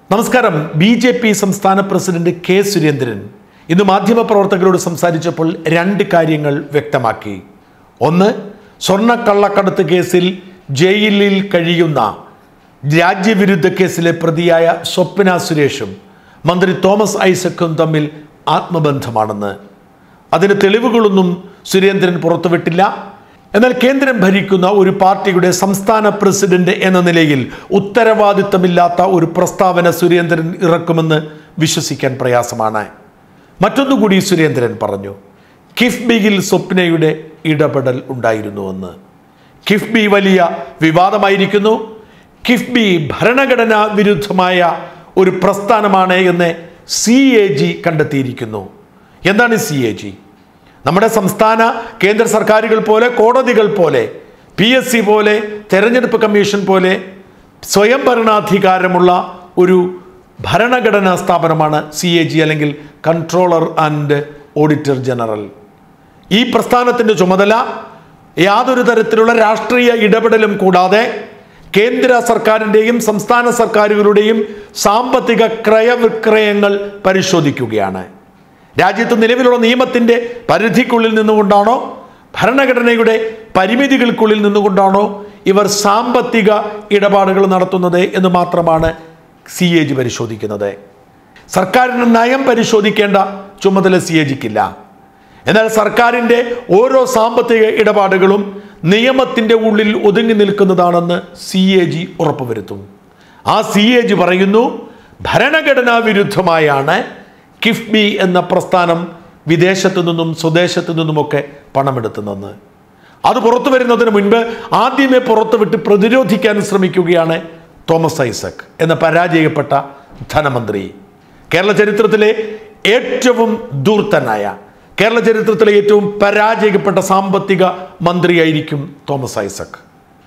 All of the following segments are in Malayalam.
നമസ്കാരം ബി ജെ പി സംസ്ഥാന പ്രസിഡന്റ് കെ സുരേന്ദ്രൻ ഇന്ന് മാധ്യമപ്രവർത്തകരോട് സംസാരിച്ചപ്പോൾ രണ്ട് കാര്യങ്ങൾ വ്യക്തമാക്കി ഒന്ന് സ്വർണ്ണക്കള്ളക്കടത്ത് കേസിൽ ജയിലിൽ കഴിയുന്ന രാജ്യവിരുദ്ധ കേസിലെ പ്രതിയായ സ്വപ്ന സുരേഷും മന്ത്രി തോമസ് ഐസക്കും തമ്മിൽ ആത്മബന്ധമാണെന്ന് അതിന് തെളിവുകളൊന്നും സുരേന്ദ്രൻ പുറത്തുവിട്ടില്ല എന്നാൽ കേന്ദ്രം ഭരിക്കുന്ന ഒരു പാർട്ടിയുടെ സംസ്ഥാന പ്രസിഡന്റ് എന്ന നിലയിൽ ഉത്തരവാദിത്തമില്ലാത്ത ഒരു പ്രസ്താവന സുരേന്ദ്രൻ ഇറക്കുമെന്ന് വിശ്വസിക്കാൻ പ്രയാസമാണ് മറ്റൊന്നുകൂടി സുരേന്ദ്രൻ പറഞ്ഞു കിഫ്ബിയിൽ സ്വപ്നയുടെ ഇടപെടൽ ഉണ്ടായിരുന്നുവെന്ന് കിഫ്ബി വലിയ വിവാദമായിരിക്കുന്നു കിഫ്ബി ഭരണഘടനാ വിരുദ്ധമായ ഒരു പ്രസ്ഥാനമാണ് എന്ന് സി എ ജി കണ്ടെത്തിയിരിക്കുന്നു എന്താണ് സി എ ജി നമ്മുടെ സംസ്ഥാന കേന്ദ്ര സർക്കാരുകൾ പോലെ കോടതികൾ പോലെ പി എസ് സി പോലെ തെരഞ്ഞെടുപ്പ് കമ്മീഷൻ പോലെ സ്വയം ഭരണാധികാരമുള്ള ഒരു ഭരണഘടനാ സ്ഥാപനമാണ് സി എ ജി അല്ലെങ്കിൽ കൺട്രോളർ ആൻഡ് ഓഡിറ്റർ ജനറൽ ഈ പ്രസ്ഥാനത്തിൻ്റെ ചുമതല യാതൊരു തരത്തിലുള്ള രാഷ്ട്രീയ ഇടപെടലും കൂടാതെ കേന്ദ്ര സർക്കാരിൻ്റെയും സംസ്ഥാന സർക്കാരുകളുടെയും സാമ്പത്തിക ക്രയവിക്രയങ്ങൾ പരിശോധിക്കുകയാണ് രാജ്യത്ത് നിലവിലുള്ള നിയമത്തിൻ്റെ പരിധിക്കുള്ളിൽ നിന്നുകൊണ്ടാണോ ഭരണഘടനയുടെ പരിമിതികൾക്കുള്ളിൽ നിന്നുകൊണ്ടാണോ ഇവർ സാമ്പത്തിക ഇടപാടുകൾ നടത്തുന്നത് എന്ന് മാത്രമാണ് സി എ ജി പരിശോധിക്കുന്നത് സർക്കാരിന് നയം പരിശോധിക്കേണ്ട ചുമതല സി എ ജിക്കില്ല എന്നാൽ സർക്കാരിൻ്റെ ഓരോ സാമ്പത്തിക ഇടപാടുകളും നിയമത്തിൻ്റെ ഉള്ളിൽ ഒതുങ്ങി നിൽക്കുന്നതാണെന്ന് സി എ ജി ഉറപ്പുവരുത്തും ആ സി എ ജി പറയുന്നു ഭരണഘടനാ വിരുദ്ധമായാണ് കിഫ്ബി എന്ന പ്രസ്ഥാനം വിദേശത്തു നിന്നും സ്വദേശത്തു നിന്നുമൊക്കെ പണമെടുത്തുന്നെന്ന് അത് പുറത്തു വരുന്നതിന് മുൻപ് ആദ്യമേ പുറത്തുവിട്ട് പ്രതിരോധിക്കാൻ ശ്രമിക്കുകയാണ് തോമസ് ഐസക് എന്ന പരാജയപ്പെട്ട ധനമന്ത്രി കേരള ചരിത്രത്തിലെ ഏറ്റവും ദൂർത്തനായ കേരള ചരിത്രത്തിലെ ഏറ്റവും പരാജയപ്പെട്ട സാമ്പത്തിക മന്ത്രിയായിരിക്കും തോമസ് ഐസക്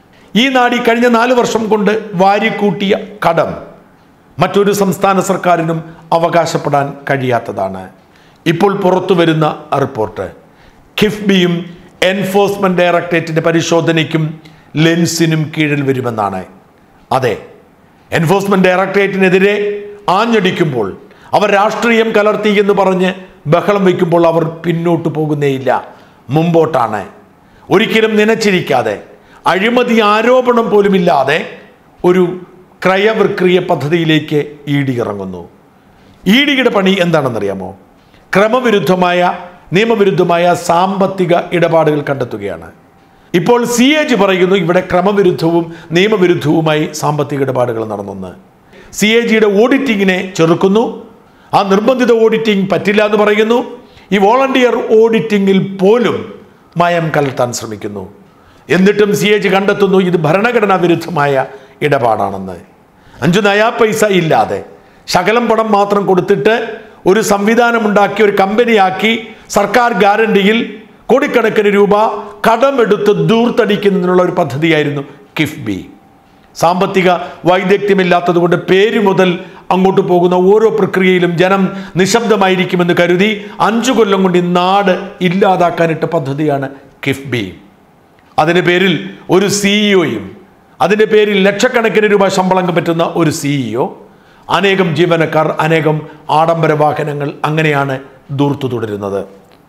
ഈ നാടി കഴിഞ്ഞ നാല് വർഷം കൊണ്ട് വാരിക്കൂട്ടിയ കടം മറ്റൊരു സംസ്ഥാന സർക്കാരിനും അവകാശപ്പെടാൻ കഴിയാത്തതാണ് ഇപ്പോൾ പുറത്തു വരുന്ന റിപ്പോർട്ട് കിഫ്ബിയും എൻഫോഴ്സ്മെന്റ് ഡയറക്ടറേറ്റിന്റെ പരിശോധനയ്ക്കും ലെൻസിനും കീഴിൽ വരുമെന്നാണ് അതെ എൻഫോഴ്സ്മെന്റ് ഡയറക്ടറേറ്റിനെതിരെ ആഞ്ഞടിക്കുമ്പോൾ അവർ രാഷ്ട്രീയം കലർത്തി എന്ന് പറഞ്ഞ് ബഹളം വയ്ക്കുമ്പോൾ അവർ പിന്നോട്ട് പോകുന്നേയില്ല മുമ്പോട്ടാണ് ഒരിക്കലും നനച്ചിരിക്കാതെ അഴിമതി ആരോപണം പോലുമില്ലാതെ ഒരു ക്രയവിക്രിയ പദ്ധതിയിലേക്ക് ഇ ഡി ഇറങ്ങുന്നു ഇ ഡിയുടെ പണി എന്താണെന്നറിയാമോ ക്രമവിരുദ്ധമായ നിയമവിരുദ്ധമായ സാമ്പത്തിക ഇടപാടുകൾ കണ്ടെത്തുകയാണ് ഇപ്പോൾ സി എ ജി പറയുന്നു ഇവിടെ ക്രമവിരുദ്ധവും നിയമവിരുദ്ധവുമായി സാമ്പത്തിക ഇടപാടുകൾ നടന്നെന്ന് സി എ ജിയുടെ ഓഡിറ്റിങ്ങിനെ ചെറുക്കുന്നു ആ നിർബന്ധിത ഓഡിറ്റിംഗ് പറ്റില്ല എന്ന് പറയുന്നു ഈ വോളണ്ടിയർ ഓഡിറ്റിങ്ങിൽ പോലും മയം കലർത്താൻ ശ്രമിക്കുന്നു എന്നിട്ടും സി എ ജി കണ്ടെത്തുന്നു ഇത് ഭരണഘടനാ വിരുദ്ധമായ ഇടപാടാണെന്ന് അഞ്ചു നയാ പൈസ ഇല്ലാതെ ശകലം പണം മാത്രം കൊടുത്തിട്ട് ഒരു സംവിധാനമുണ്ടാക്കി ഒരു കമ്പനിയാക്കി സർക്കാർ ഗ്യാരണ്ടിയിൽ കോടിക്കണക്കിന് രൂപ കടമെടുത്ത് ദൂർത്തടിക്കുന്നതിനുള്ള ഒരു പദ്ധതിയായിരുന്നു കിഫ്ബി സാമ്പത്തിക വൈദഗ്ധ്യമില്ലാത്തതുകൊണ്ട് പേര് മുതൽ അങ്ങോട്ട് പോകുന്ന ഓരോ പ്രക്രിയയിലും ജനം നിശബ്ദമായിരിക്കുമെന്ന് കരുതി അഞ്ചു കൊല്ലം കൊണ്ട് ഈ നാട് ഇല്ലാതാക്കാനിട്ട പദ്ധതിയാണ് കിഫ്ബി അതിൻ്റെ പേരിൽ ഒരു സിഇഒയും അതിൻ്റെ പേരിൽ ലക്ഷക്കണക്കിന് രൂപ ശമ്പളം പറ്റുന്ന ഒരു സിഇഒ അനേകം ജീവനക്കാർ അനേകം ആഡംബര വാഹനങ്ങൾ അങ്ങനെയാണ് ദൂർത്തു തുടരുന്നത്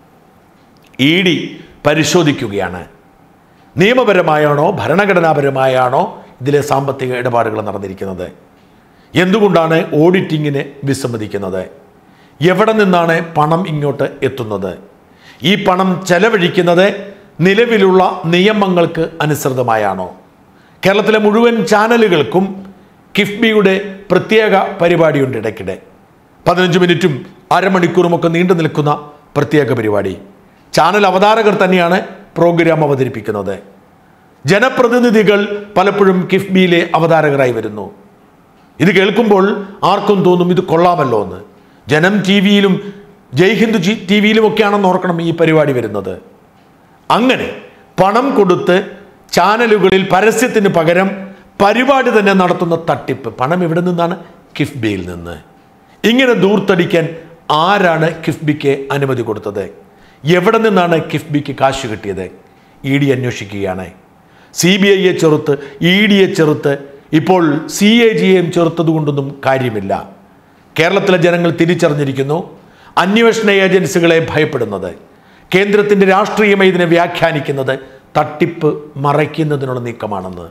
ഇ ഡി പരിശോധിക്കുകയാണ് നിയമപരമായാണോ ഭരണഘടനാപരമായാണോ ഇതിലെ സാമ്പത്തിക ഇടപാടുകൾ നടന്നിരിക്കുന്നത് എന്തുകൊണ്ടാണ് ഓഡിറ്റിങ്ങിന് വിസമ്മതിക്കുന്നത് എവിടെ നിന്നാണ് പണം ഇങ്ങോട്ട് എത്തുന്നത് ഈ പണം ചെലവഴിക്കുന്നത് നിലവിലുള്ള നിയമങ്ങൾക്ക് അനുസൃതമായാണോ കേരളത്തിലെ മുഴുവൻ ചാനലുകൾക്കും കിഫ്ബിയുടെ പ്രത്യേക പരിപാടിയുണ്ട് ഇടയ്ക്കിടെ പതിനഞ്ച് മിനിറ്റും അരമണിക്കൂറുമൊക്കെ നീണ്ടു നിൽക്കുന്ന പ്രത്യേക പരിപാടി ചാനൽ അവതാരകർ തന്നെയാണ് പ്രോഗ്രാം അവതരിപ്പിക്കുന്നത് ജനപ്രതിനിധികൾ പലപ്പോഴും കിഫ്ബിയിലെ അവതാരകരായി വരുന്നു ഇത് കേൾക്കുമ്പോൾ ആർക്കും തോന്നും ഇത് കൊള്ളാമല്ലോ എന്ന് ജനം ടി വിയിലും ജയ്ഹിന്ദ് ടി വിയിലും ഒക്കെയാണെന്ന് ഓർക്കണം ഈ പരിപാടി വരുന്നത് അങ്ങനെ പണം കൊടുത്ത് ചാനലുകളിൽ പരസ്യത്തിന് പകരം പരിപാടി തന്നെ നടത്തുന്ന തട്ടിപ്പ് പണം എവിടെ നിന്നാണ് കിഫ്ബിയിൽ നിന്ന് ഇങ്ങനെ ദൂർത്തടിക്കാൻ ആരാണ് കിഫ്ബിക്ക് അനുമതി കൊടുത്തത് എവിടെ നിന്നാണ് കിഫ്ബിക്ക് കാശ് കിട്ടിയത് ഇ ഡി അന്വേഷിക്കുകയാണ് സി ബി ഐയെ ചെറുത്ത് ഇ ഡിയെ ചെറുത്ത് ഇപ്പോൾ സി എ ജിയെയും ചേർത്തതുകൊണ്ടൊന്നും കാര്യമില്ല കേരളത്തിലെ ജനങ്ങൾ തിരിച്ചറിഞ്ഞിരിക്കുന്നു അന്വേഷണ ഏജൻസികളെ ഭയപ്പെടുന്നത് കേന്ദ്രത്തിൻ്റെ രാഷ്ട്രീയമായി ഇതിനെ വ്യാഖ്യാനിക്കുന്നത് തട്ടിപ്പ് മറയ്ക്കുന്നതിനുള്ള നീക്കമാണെന്ന്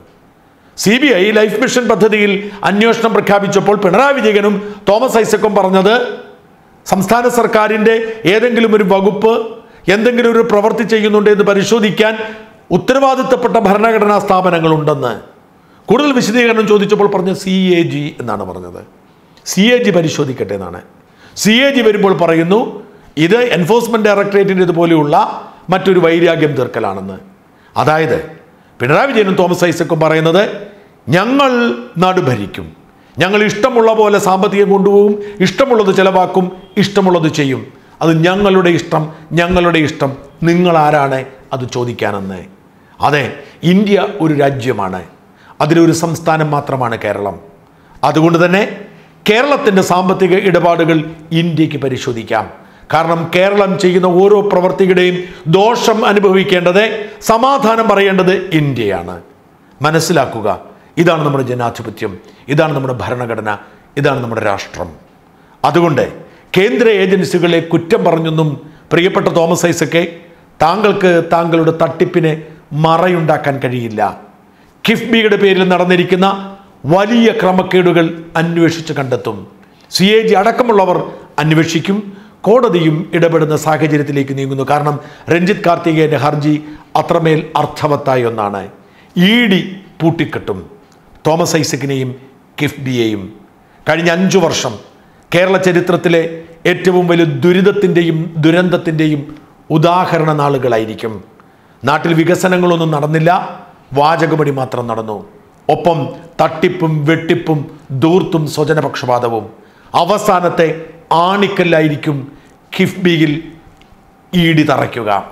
C B I life mission പദ്ധതിയിൽ അന്വേഷണം പ്രഖ്യാപിച്ചപ്പോൾ പിണറായി വിജയനും തോമസ് ഐസക്കും പറഞ്ഞത് സംസ്ഥാന സർക്കാരിൻ്റെ ഏതെങ്കിലും ഒരു വകുപ്പ് എന്തെങ്കിലും ഒരു പ്രവൃത്തി ചെയ്യുന്നുണ്ട് എന്ന് പരിശോധിക്കാൻ ഉത്തരവാദിത്തപ്പെട്ട ഭരണഘടനാ സ്ഥാപനങ്ങളുണ്ടെന്ന് കൂടുതൽ വിശദീകരണം ചോദിച്ചപ്പോൾ പറഞ്ഞ സി എ ജി എന്നാണ് പറഞ്ഞത് സി എ ജി പരിശോധിക്കട്ടെ എന്നാണ് സി എ ജി വരുമ്പോൾ പറയുന്നു ഇത് എൻഫോഴ്സ്മെന്റ് ഡയറക്ടറേറ്റിൻ്റെ ഇതുപോലെയുള്ള മറ്റൊരു വൈരാഗ്യം തീർക്കലാണെന്ന് അതായത് പിണറായി വിജയനും തോമസ് ഐസക്കും പറയുന്നത് ഞങ്ങൾ നാട് ഭരിക്കും ഞങ്ങൾ ഇഷ്ടമുള്ള പോലെ സാമ്പത്തികം കൊണ്ടുപോകും ഇഷ്ടമുള്ളത് ചെലവാക്കും ഇഷ്ടമുള്ളത് ചെയ്യും അത് ഞങ്ങളുടെ ഇഷ്ടം ഞങ്ങളുടെ ഇഷ്ടം നിങ്ങൾ ആരാണ് അത് ചോദിക്കാനെന്ന് അതെ ഇന്ത്യ ഒരു രാജ്യമാണ് അതിലൊരു സംസ്ഥാനം മാത്രമാണ് കേരളം അതുകൊണ്ട് തന്നെ കേരളത്തിൻ്റെ സാമ്പത്തിക ഇടപാടുകൾ ഇന്ത്യക്ക് പരിശോധിക്കാം കാരണം കേരളം ചെയ്യുന്ന ഓരോ പ്രവർത്തിയുടെയും ദോഷം അനുഭവിക്കേണ്ടത് സമാധാനം പറയേണ്ടത് ഇന്ത്യയാണ് മനസ്സിലാക്കുക ഇതാണ് നമ്മുടെ ജനാധിപത്യം ഇതാണ് നമ്മുടെ ഭരണഘടന ഇതാണ് നമ്മുടെ രാഷ്ട്രം അതുകൊണ്ട് കേന്ദ്ര ഏജൻസികളെ കുറ്റം പറഞ്ഞൊന്നും പ്രിയപ്പെട്ട തോമസ് ഐസക്കെ താങ്കൾക്ക് താങ്കളുടെ തട്ടിപ്പിന് മറയുണ്ടാക്കാൻ കഴിയില്ല കിഫ്ബിയുടെ പേരിൽ നടന്നിരിക്കുന്ന വലിയ ക്രമക്കേടുകൾ അന്വേഷിച്ച് കണ്ടെത്തും സി എ ജി അടക്കമുള്ളവർ അന്വേഷിക്കും കോടതിയും ഇടപെടുന്ന സാഹചര്യത്തിലേക്ക് നീങ്ങുന്നു കാരണം രഞ്ജിത്ത് കാർത്തികേയൻ്റെ ഹർജി അത്രമേൽ അർത്ഥവത്തായ ഒന്നാണ് ഇ ഡി പൂട്ടിക്കെട്ടും തോമസ് ഐസക്കിനെയും കിഫ്ബിയെയും കഴിഞ്ഞ അഞ്ചു വർഷം കേരള ചരിത്രത്തിലെ ഏറ്റവും വലിയ ദുരിതത്തിൻ്റെയും ദുരന്തത്തിൻ്റെയും ഉദാഹരണ നാളുകളായിരിക്കും നാട്ടിൽ വികസനങ്ങളൊന്നും നടന്നില്ല വാചകമടി മാത്രം നടന്നു ഒപ്പം തട്ടിപ്പും വെട്ടിപ്പും ദൂർത്തും സ്വജനപക്ഷപാതവും അവസാനത്തെ ആണിക്കല്ലായിരിക്കും കിഫ്ബിയിൽ ഇ ഡി തറയ്ക്കുക